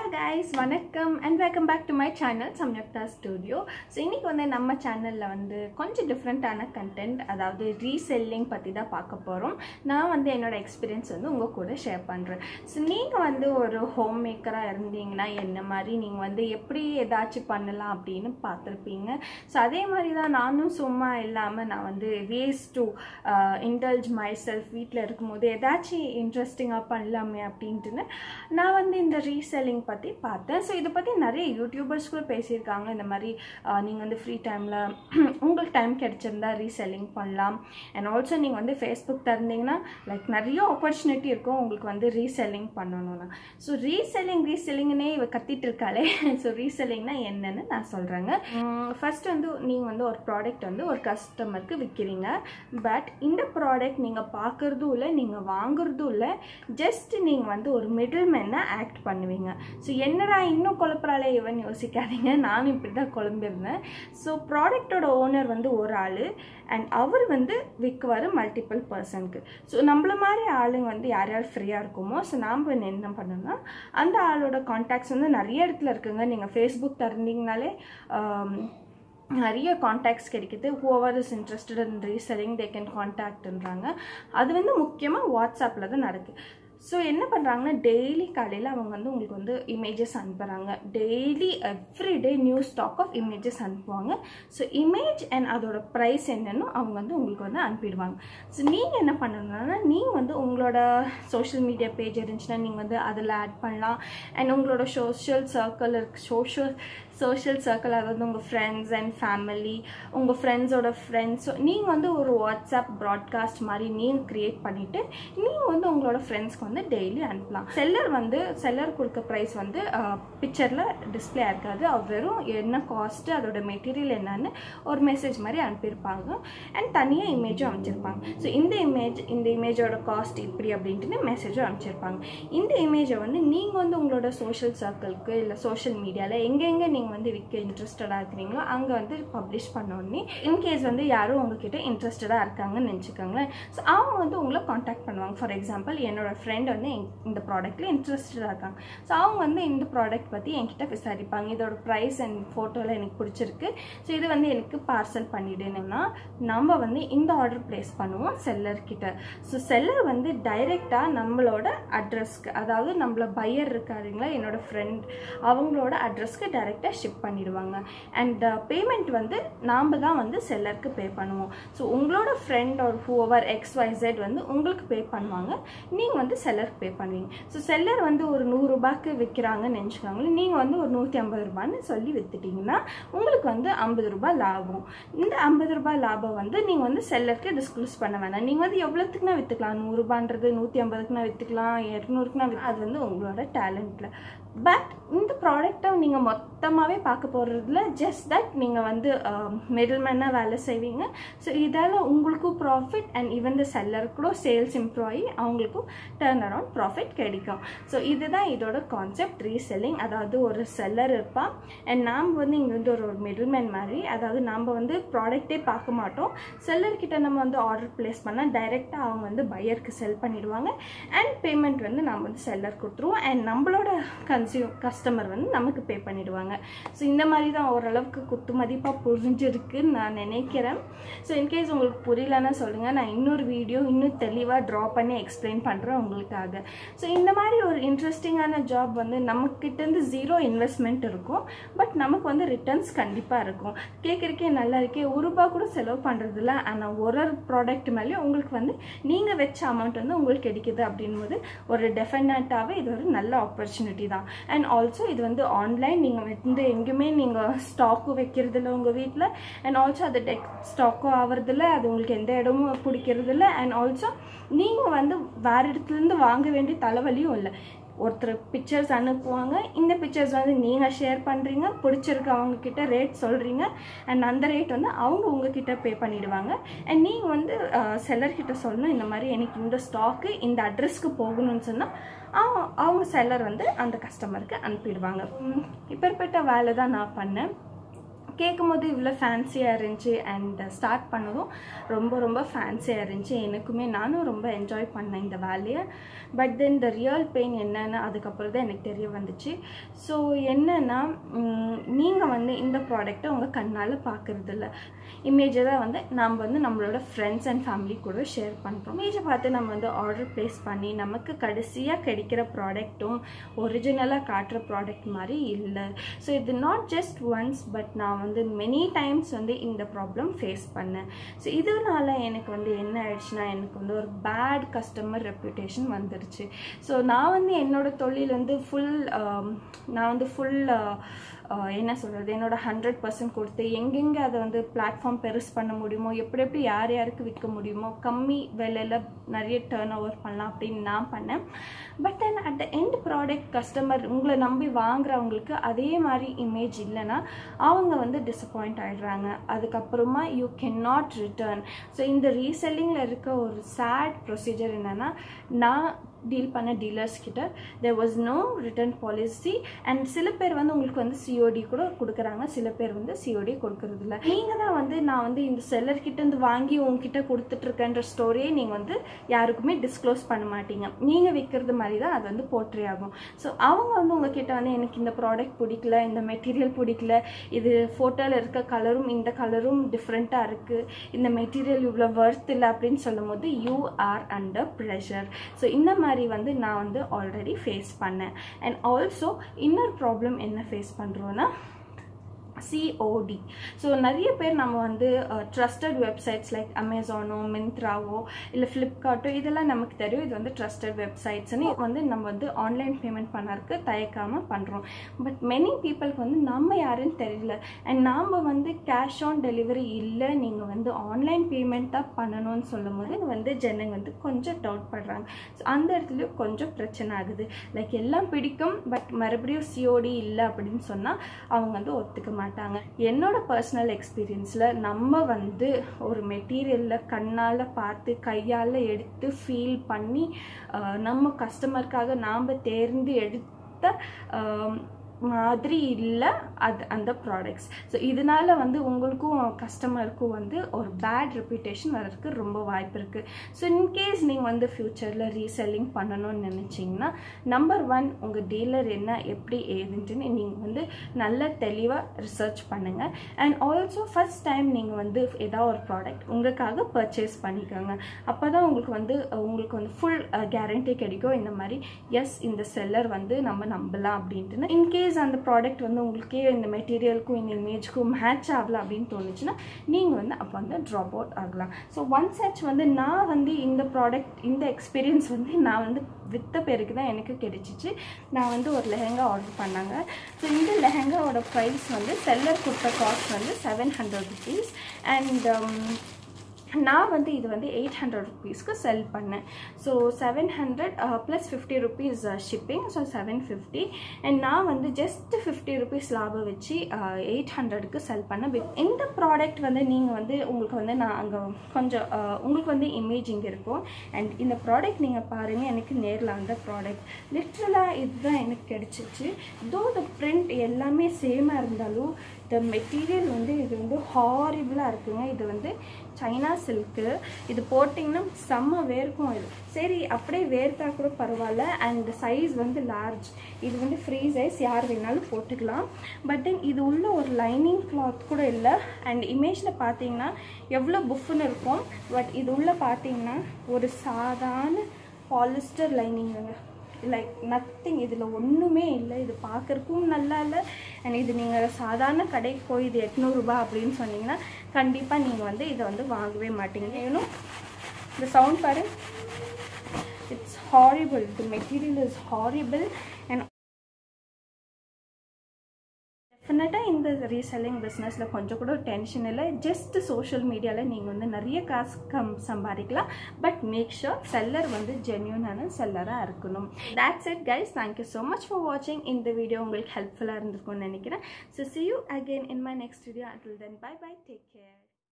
guys வணக்கம் and welcome back to my channel Samyuktha studio so இன்னைக்கு வந்து நம்ம சேனலில் வந்து கொஞ்சம் டிஃப்ரெண்ட்டான கண்டென்ட் அதாவது ரீசெல்லிங் பற்றி தான் பார்க்க போகிறோம் நான் வந்து என்னோட எக்ஸ்பீரியன்ஸ் வந்து உங்கள் கூட ஷேர் பண்ணுறேன் ஸோ நீங்கள் வந்து ஒரு ஹோம் மேக்கராக இருந்தீங்கன்னா என்ன மாதிரி நீங்கள் வந்து எப்படி ஏதாச்சும் பண்ணலாம் அப்படின்னு பார்த்துருப்பீங்க ஸோ அதே மாதிரி தான் நானும் சும்மா இல்லாமல் நான் வந்து ways to indulge myself வீட்டில் இருக்கும்போது ஏதாச்சும் இன்ட்ரெஸ்டிங்காக பண்ணலாமே அப்படின்ட்டுன்னு நான் வந்து இந்த ரீசெல்லிங் பற்றி பார்த்தேன் ஸோ இதை பற்றி நிறைய யூடியூபர்ஸ் கூட பேசியிருக்காங்க இந்த மாதிரி நீங்கள் வந்து ஃப்ரீ டைமில் உங்களுக்கு டைம் கிடைச்சிருந்தா ரீசெல்லிங் பண்ணலாம் அண்ட் ஆல்சோ நீங்கள் வந்து ஃபேஸ்புக் திறந்தீங்கன்னா லைக் நிறைய ஆப்பர்ச்சுனிட்டி இருக்கும் உங்களுக்கு வந்து ரீசெல்லிங் பண்ணணும்னா ஸோ ரீசெல்லிங் ரீசெல்லிங்னே இவ கத்திட்டு இருக்காளே ஸோ ரீசெல்லிங்னா என்னன்னு நான் சொல்கிறேங்க ஃபர்ஸ்ட் வந்து நீங்கள் வந்து ஒரு ப்ராடக்ட் வந்து ஒரு கஸ்டமருக்கு விற்கிறீங்க பட் இந்த ப்ராடக்ட் நீங்கள் பார்க்குறதும் இல்லை நீங்கள் வாங்குறதும் இல்லை ஜஸ்ட் நீங்கள் வந்து ஒரு மிடில் மேனை ஆக்ட் பண்ணுவீங்க ஸோ என்னடா இன்னும் குழப்பறாளே இவன் யோசிக்காதீங்க நானும் இப்படி தான் குழம்பிருந்தேன் ஸோ ப்ராடக்டோட ஓனர் வந்து ஒரு ஆள் அண்ட் அவர் வந்து விற்குவார் மல்டிபிள் பர்சனுக்கு ஸோ நம்மள மாதிரி ஆளுங்க வந்து யார் யார் ஃப்ரீயாக இருக்குமோ ஸோ நாம் என்ன பண்ணணும்னா அந்த ஆளோட கான்டாக்ட்ஸ் வந்து நிறைய இடத்துல இருக்குங்க நீங்கள் ஃபேஸ்புக் திறந்தீங்கனாலே நிறைய காண்டாக்ட்ஸ் கிடைக்குது whoever is interested in reselling they can காண்டாக்ட்ன்றாங்க அது வந்து முக்கியமாக வாட்ஸ்அப்பில் தான் நடக்குது ஸோ என்ன பண்ணுறாங்கன்னா டெய்லி காலையில் அவங்க வந்து உங்களுக்கு வந்து இமேஜஸ் அனுப்புகிறாங்க daily every day new stock of images அனுப்புவாங்க ஸோ இமேஜ் அண்ட் அதோட ப்ரைஸ் என்னன்னு அவங்க வந்து உங்களுக்கு வந்து அனுப்பிடுவாங்க ஸோ நீங்கள் என்ன பண்ணணும்னா நீங்கள் வந்து உங்களோட சோஷியல் மீடியா பேஜ் இருந்துச்சுன்னா நீங்கள் வந்து அதில் ஆட் பண்ணலாம் அண்ட் உங்களோட சோஷியல் சர்க்கிள் இருக்கு சோஷியல் சோஷியல் சர்க்கிள் அதாவது உங்கள் ஃப்ரெண்ட்ஸ் அண்ட் ஃபேமிலி உங்கள் ஃப்ரெண்ட்ஸோட ஃப்ரெண்ட்ஸ் நீங்கள் வந்து ஒரு வாட்ஸ்அப் ப்ராட்காஸ்ட் மாதிரி நீங்கள் க்ரியேட் பண்ணிவிட்டு நீங்கள் வந்து உங்களோட ஃப்ரெண்ட்ஸ்க்கு வந்து டெய்லி அனுப்பலாம் செல்லர் வந்து செல்லர் கொடுக்க ப்ரைஸ் வந்து பிக்சரில் டிஸ்பிளே இருக்காது அவர் வெறும் என்ன காஸ்ட்டு அதோட மெட்டீரியல் என்னன்னு ஒரு மெசேஜ் மாதிரி அனுப்பியிருப்பாங்க அண்ட் தனியாக இமேஜும் அமைச்சிருப்பாங்க ஸோ இந்த இமேஜ் இந்த இமேஜோட காஸ்ட் இப்படி அப்படின்ட்டு மெசேஜும் அனுப்பிச்சிருப்பாங்க இந்த இமேஜை வந்து நீங்கள் வந்து உங்களோட சோஷியல் சர்க்கிளுக்கு இல்லை சோஷியல் மீடியாவில் எங்கெங்கே நீங்கள் வந்து விற்க இன்ட்ரெஸ்டடாக இருக்கிறீங்களோ அங்கே வந்து பப்ளிஷ் பண்ணோடனே இன்கேஸ் வந்து யாரும் உங்ககிட்ட இன்ட்ரெஸ்டடாக இருக்காங்கன்னு நினச்சிக்கோங்களேன் ஸோ அவங்க வந்து உங்களை காண்டாக்ட் பண்ணுவாங்க ஃபார் எக்ஸாம்பிள் என்னோட ஃப்ரெண்ட் வந்து இந்த ப்ராடக்ட்டில் இன்ட்ரெஸ்டடாக இருக்காங்க ஸோ அவங்க வந்து இந்த ப்ராடக்ட் பற்றி என்கிட்ட விசாரிப்பாங்க இதோட ப்ரைஸ் அண்ட் ஃபோட்டோவில் எனக்கு பிடிச்சிருக்கு ஸோ இது வந்து எனக்கு பார்சல் பண்ணிடுனா நம்ம வந்து இந்த ஆர்டர் ப்ளேஸ் பண்ணுவோம் செல்லர்கிட்ட ஸோ செல்லர் வந்து டைரெக்டாக நம்மளோட அட்ரஸ்க்கு அதாவது நம்மள பையர் இருக்காருங்களா என்னோட ஃப்ரெண்ட் அவங்களோட அட்ரஸ்க்கு டைரெக்டாக ஷிப் பண்ணிடுவாங்க அண்ட் பேமெண்ட் வந்து நாம் தான் வந்து செல்லருக்கு பே பண்ணுவோம் ஸோ உங்களோட ஃப்ரெண்ட் ஒரு ஹூவர் எக்ஸ் ஒய் ஜெட் வந்து உங்களுக்கு பே பண்ணுவாங்க நீங்கள் வந்து செல்லருக்கு பே பண்ணுவீங்க ஸோ செல்லர் வந்து ஒரு நூறுரூபாய்க்கு விற்கிறாங்கன்னு நினச்சிக்கோங்களேன் நீங்கள் வந்து ஒரு நூற்றி ஐம்பது ரூபான்னு சொல்லி விற்றுட்டிங்கன்னா உங்களுக்கு வந்து ஐம்பது ரூபாய் லாபம் இந்த ஐம்பது ரூபாய் லாபம் வந்து நீங்கள் வந்து செல்லருக்கு டிஸ்க்ளோஸ் பண்ண வேணாம் நீங்கள் வந்து எவ்வளோத்துக்குனா விற்றுக்கலாம் நூறுரூபான்றது நூற்றி ஐம்பதுக்குனா விற்றுக்கலாம் இரநூறுக்குனா அது வந்து உங்களோட டேலண்ட்டில் பட் இந்த ப்ராடக்ட்டை நீங்கள் மொத்தமாகவே பார்க்க போகிறதுல ஜஸ்ட் தட் நீங்கள் வந்து மிடில்மேனாக வேலை செய்வீங்க ஸோ இதால் உங்களுக்கும் ப்ராஃபிட் அண்ட் ஈவன் த செல்லருக்கும் சேல்ஸ் இம்ப்ரூவ் ஆகி அவங்களுக்கும் டேர்ன் அரவுண்ட் ப்ராஃபிட் கிடைக்கும் ஸோ இதுதான் இதோட கான்செப்ட் ரீசெல்லிங் அதாவது ஒரு செல்லர் இருப்பான் அண்ட் நாம் வந்து இங்கே வந்து ஒரு மிடில்மேன் மாதிரி அதாவது நாம் வந்து ப்ராடக்டே பார்க்க மாட்டோம் செல்லர்கிட்ட நம்ம வந்து ஆர்டர் ப்ளேஸ் பண்ணால் டைரெக்டாக அவங்க வந்து பையருக்கு செல் பண்ணிடுவாங்க அண்ட் பேமெண்ட் வந்து நம்ம வந்து செல்லர் கொடுத்துருவோம் அண்ட் நம்மளோட கன்சியூம் கஸ்டமர் வந்து நமக்கு பே பண்ணிடுவாங்க ஸோ இந்த மாதிரி தான் ஓரளவுக்கு குத்து மதிப்பாக புரிஞ்சிருக்குன்னு நான் நினைக்கிறேன் ஸோ இன்கேஸ் உங்களுக்கு புரியலன்னா சொல்லுங்கள் நான் இன்னொரு வீடியோ இன்னும் தெளிவாக ட்ரா பண்ணி எக்ஸ்பிளைன் பண்ணுறேன் உங்களுக்காக ஸோ இந்த மாதிரி ஒரு இன்ட்ரெஸ்டிங்கான ஜாப் வந்து நம்மக்கிட்டேருந்து ஜீரோ இன்வெஸ்ட்மெண்ட் இருக்கும் பட் நமக்கு வந்து ரிட்டர்ன்ஸ் கண்டிப்பாக இருக்கும் கேட்குறக்கே நல்லா இருக்கே ஒரு ரூபா கூட செலவு பண்ணுறதில்ல ஆனால் ஒரு ஒரு ப்ராடக்ட் மேலேயும் உங்களுக்கு வந்து நீங்கள் வச்ச அமௌண்ட் வந்து உங்களுக்கு கிடைக்குது அப்படின்போது ஒரு டெஃபினட்டாகவே இது ஒரு நல்ல ஆப்பர்ச்சுனிட்டி தான் அண்ட் ஆல்சோ இது வந்து ஆன்லைன் நீங்கள் வந்து எங்கேயுமே நீங்கள் ஸ்டாக்கு வைக்கிறதில்ல உங்கள் வீட்டில் அண்ட் ஆல்சோ அது டெக் ஸ்டாக்கும் ஆகிறதில்ல அது உங்களுக்கு எந்த இடமும் பிடிக்கிறதில்ல அண்ட் ஆல்சோ நீங்கள் வந்து வேறு இடத்துலேருந்து வாங்க வேண்டிய தலைவலியும் இல்லை ஒருத்தர் பிக்சர்ஸ் அனுப்புவாங்க இந்த பிக்சர்ஸ் வந்து நீங்கள் ஷேர் பண்ணுறீங்க பிடிச்சிருக்க அவங்கக்கிட்ட ரேட் சொல்கிறீங்க அண்ட் அந்த ரேட் வந்து அவங்க உங்ககிட்ட பே பண்ணிடுவாங்க அண்ட் நீங்கள் வந்து செல்லர்கிட்ட சொல்லணும் இந்த மாதிரி எனக்கு இந்த ஸ்டாக்கு இந்த அட்ரஸ்க்கு போகணும்னு சொன்னால் அவங்க அவங்க செல்லர் வந்து அந்த கஸ்டமருக்கு அனுப்பிடுவாங்க இப்பேற்பட்ட வேலை தான் நான் பண்ணேன் கேட்கும் போது இவ்வளோ ஃபேன்சியாக இருந்துச்சு அண்ட் ஸ்டார்ட் பண்ணதும் ரொம்ப ரொம்ப ஃபேன்சியாக இருந்துச்சு எனக்குமே நானும் ரொம்ப என்ஜாய் பண்ணேன் இந்த வேலையை but then the real pain என்னன்னு அதுக்கப்புறம் தான் எனக்கு தெரிய வந்துச்சு ஸோ என்னென்னா நீங்கள் வந்து இந்த ப்ராடக்ட்டை உங்கள் கண்ணால் பார்க்குறது இல்லை இமேஜை தான் வந்து நம்ம வந்து நம்மளோட ஃப்ரெண்ட்ஸ் அண்ட் ஃபேமிலி கூட ஷேர் பண்ணுறோம் இமேஜை பார்த்து நம்ம வந்து ஆர்டர் ப்ளேஸ் பண்ணி நமக்கு கடைசியாக கிடைக்கிற ப்ராடக்ட்டும் ஒரிஜினலாக காட்டுற ப்ராடக்ட் மாதிரி இல்லை ஸோ இது நாட் ஜஸ்ட் ஒன்ஸ் பட் நான் வந்து மெனி டைம்ஸ் வந்து இந்த ப்ராப்ளம் ஃபேஸ் பண்ணேன் ஸோ இதனால எனக்கு வந்து என்ன ஆயிடுச்சுன்னா எனக்கு வந்து ஒரு பேட் கஸ்டமர் ரெப்யூட்டேஷன் வந்துருச்சு ஸோ நான் வந்து என்னோட தொழில் வந்து ஃபுல் நான் வந்து ஃபுல் என்ன சொல்கிறது என்னோட ஹண்ட்ரட் பர்சன்ட் கொடுத்து எங்கெங்கே அதை வந்து பிளாட்ஃபார்ம் பெருசு பண்ண முடியுமோ எப்படி எப்படி யார் யாருக்கு விற்க முடியுமோ கம்மி விலையில் நிறைய டேர்ன் ஓவர் பண்ணலாம் அப்படின்னு நான் பண்ணேன் but then at the end product customer உங்களை நம்பி வாங்குறவங்களுக்கு அதே மாதிரி இமேஜ் இல்லைன்னா அவங்க வந்து டிசப்பாயிண்ட் ஆகிடுறாங்க அதுக்கப்புறமா you can not return so இந்த ரீசெல்லிங்கில் இருக்க ஒரு சேட் ப்ரொசீஜர் என்னென்னா நான் டீல் பண்ண டீலர்ஸ் கிட்ட there was no return policy and சில பேர் வந்து உங்களுக்கு வந்து சிஓடி கூட கொடுக்குறாங்க சில பேர் வந்து சிஓடி கொடுக்கறது இல்லை நீங்கள் தான் வந்து நான் வந்து இந்த செல்லர் கிட்ட இருந்து வாங்கி உங்ககிட்ட கொடுத்துட்ருக்கேன்ற ஸ்டோரியே நீங்கள் வந்து யாருக்குமே டிஸ்க்ளோஸ் பண்ண மாட்டீங்க நீங்கள் விற்கிறது மாதிரி தான் அது வந்து போர்ட்ரே ஆகும் ஸோ அவங்க வந்து உங்ககிட்ட வந்து எனக்கு இந்த ப்ராடக்ட் பிடிக்கல இந்த மெட்டீரியல் பிடிக்கல இது ஃபோட்டோவில் இருக்க கலரும் இந்த கலரும் டிஃப்ரெண்ட்டாக இருக்குது இந்த மெட்டீரியல் இவ்வளோ ஒர்த் இல்லை அப்படின்னு சொல்லும் போது you are under pressure so இந்த மாதிரி மாதிரி வந்து நான் வந்து ஆல்ரெடி ஃபேஸ் பண்ணேன் அண்ட் ஆல்சோ இன்னொரு ப்ராப்ளம் என்ன ஃபேஸ் பண்ணுறோன்னா சிஓடி ஸோ நிறைய பேர் நம்ம வந்து ட்ரஸ்டட் வெப்சைட்ஸ் லைக் அமேசானோ மிந்த்ராவோ இல்லை ஃப்ளிப்கார்ட்டோ இதெல்லாம் நமக்கு தெரியும் இது வந்து ட்ரஸ்டட் வெப்சைட்ஸ்னு வந்து நம்ம வந்து ஆன்லைன் பேமெண்ட் பண்ணறதுக்கு தயக்காமல் பண்ணுறோம் பட் மெனி பீப்புளுக்கு வந்து நம்ம யாருன்னு தெரியல அண்ட் நாம் வந்து கேஷ் ஆன் டெலிவரி இல்லை நீங்கள் வந்து ஆன்லைன் பேமெண்ட் தான் பண்ணணும்னு சொல்லும் போது வந்து ஜனங்க வந்து கொஞ்சம் டவுட் படுறாங்க ஸோ அந்த இடத்துலையும் கொஞ்சம் பிரச்சனை ஆகுது லைக் எல்லாம் பிடிக்கும் பட் மறுபடியும் சிஓடி இல்லை அப்படின்னு சொன்னால் அவங்க வந்து ஒத்துக்க மாட்டாங்க மாட்டாங்க என்னோட பர்சனல் எக்ஸ்பீரியன்ஸில் நம்ம வந்து ஒரு மெட்டீரியலில் கண்ணால் பார்த்து கையால் எடுத்து ஃபீல் பண்ணி நம்ம கஸ்டமருக்காக நாம் தேர்ந்து எடுத்த மாதிரி இல்லை அது அந்த ப்ராடக்ட்ஸ் ஸோ இதனால் வந்து உங்களுக்கும் கஸ்டமருக்கும் வந்து ஒரு பேட் ரெப்யூட்டேஷன் வர்றதுக்கு ரொம்ப வாய்ப்பு இருக்குது ஸோ இன்கேஸ் நீங்கள் வந்து ஃப்யூச்சரில் ரீசெல்லிங் பண்ணணும்னு நினச்சிங்கன்னா நம்பர் ஒன் உங்கள் டீலர் என்ன எப்படி ஏதுன்ட்டுன்னு நீங்கள் வந்து நல்ல தெளிவாக ரிசர்ச் பண்ணுங்கள் அண்ட் ஆல்சோ ஃபஸ்ட் டைம் நீங்கள் வந்து ஏதாவது ஒரு ப்ராடக்ட் உங்களுக்காக பர்ச்சேஸ் பண்ணிக்கோங்க அப்போ தான் உங்களுக்கு வந்து உங்களுக்கு வந்து ஃபுல் கேரண்டி கிடைக்கும் இந்த மாதிரி எஸ் இந்த செல்லர் வந்து நம்ம நம்பலாம் அப்படின்ட்டுன்னு இன்கேஸ் இன்கேஸ் அந்த ப்ராடக்ட் வந்து உங்களுக்கே இந்த மெட்டீரியலுக்கும் இந்த இமேஜ்க்கும் மேட்ச் ஆகல அப்படின்னு தோணுச்சுன்னா நீங்கள் வந்து அப்போ வந்து ட்ராப் அவுட் ஆகலாம் ஸோ ஒன் சச் வந்து நான் வந்து இந்த ப்ராடக்ட் இந்த எக்ஸ்பீரியன்ஸ் வந்து நான் வந்து வித்த பேருக்கு தான் எனக்கு கிடைச்சிச்சு நான் வந்து ஒரு லெஹங்கா ஆர்டர் பண்ணாங்க ஸோ இந்த லெஹங்காவோட ப்ரைஸ் வந்து செல்லர் கொடுத்த காஸ்ட் வந்து செவன் ஹண்ட்ரட் ருபீஸ் அண்ட் நான் வந்து இது வந்து எயிட் ஹண்ட்ரட் ருபீஸ்க்கு செல் பண்ணேன் so seven hundred plus fifty rupees shipping so seven fifty and நான் வந்து ஜஸ்ட் ஃபிஃப்டி ருபீஸ் லாபம் வச்சு எயிட் ஹண்ட்ரடுக்கு செல் பண்ணேன் பிக் இந்த ப்ராடக்ட் வந்து நீங்கள் வந்து உங்களுக்கு வந்து நான் அங்கே கொஞ்சம் உங்களுக்கு வந்து இமேஜ் இங்கே இருக்கும் அண்ட் இந்த ப்ராடக்ட் நீங்கள் பாருங்கள் எனக்கு நேரில் வந்த ப்ராடக்ட் லிட்ரலாக இதுதான் எனக்கு கிடச்சிச்சு தோ த பிரிண்ட் எல்லாமே சேமாக இருந்தாலும் த மெட்டீரியல் வந்து இது வந்து ஹாரிபிளாக இருக்குங்க இது வந்து சைனா சில்க்கு இது போட்டிங்கன்னா செம்ம வேர்க்கும் இது சரி அப்படியே வேர்த்தா கூட பரவாயில்ல அண்ட் சைஸ் வந்து லார்ஜ் இது வந்து ஃப்ரீ சைஸ் யார் வேணாலும் போட்டுக்கலாம் பட் தென் இது உள்ள ஒரு லைனிங் கிளாத் கூட இல்லை அண்ட் இமேஜில் பார்த்தீங்கன்னா எவ்வளோ புஃப்னு இருக்கும் பட் இது உள்ள பார்த்தீங்கன்னா ஒரு சாதாரண பாலிஸ்டர் லைனிங்குங்க லைக் நத்திங் இதில் ஒன்றுமே இல்லை இது பார்க்குறக்கும் நல்லா இல்லை அண்ட் இது நீங்கள் சாதாரண கடைக்கு போய் இது எட்நூறுபா அப்படின்னு சொன்னீங்கன்னா கண்டிப்பாக நீங்கள் வந்து இதை வந்து வாங்கவே மாட்டீங்க ஏன்னும் இந்த சவுண்ட் பாரு it's horrible the material is horrible and டெஃபினட்டாக இந்த ரீசெல்லிங் பிஸ்னஸில் கொஞ்சம் கூட டென்ஷன் இல்லை ஜஸ்ட் சோஷியல் மீடியாவில் நீங்கள் வந்து நிறைய காசு கம் சம்பாதிக்கலாம் பட் மேக் ஷோர் செல்லர் வந்து ஜென்யூனான செல்லராக இருக்கணும் that's it guys thank you so much for வாட்சிங் இந்த வீடியோ உங்களுக்கு ஹெல்ப்ஃபுல்லாக இருந்திருக்கும்னு நினைக்கிறேன் so see you again in my next video until then bye bye take care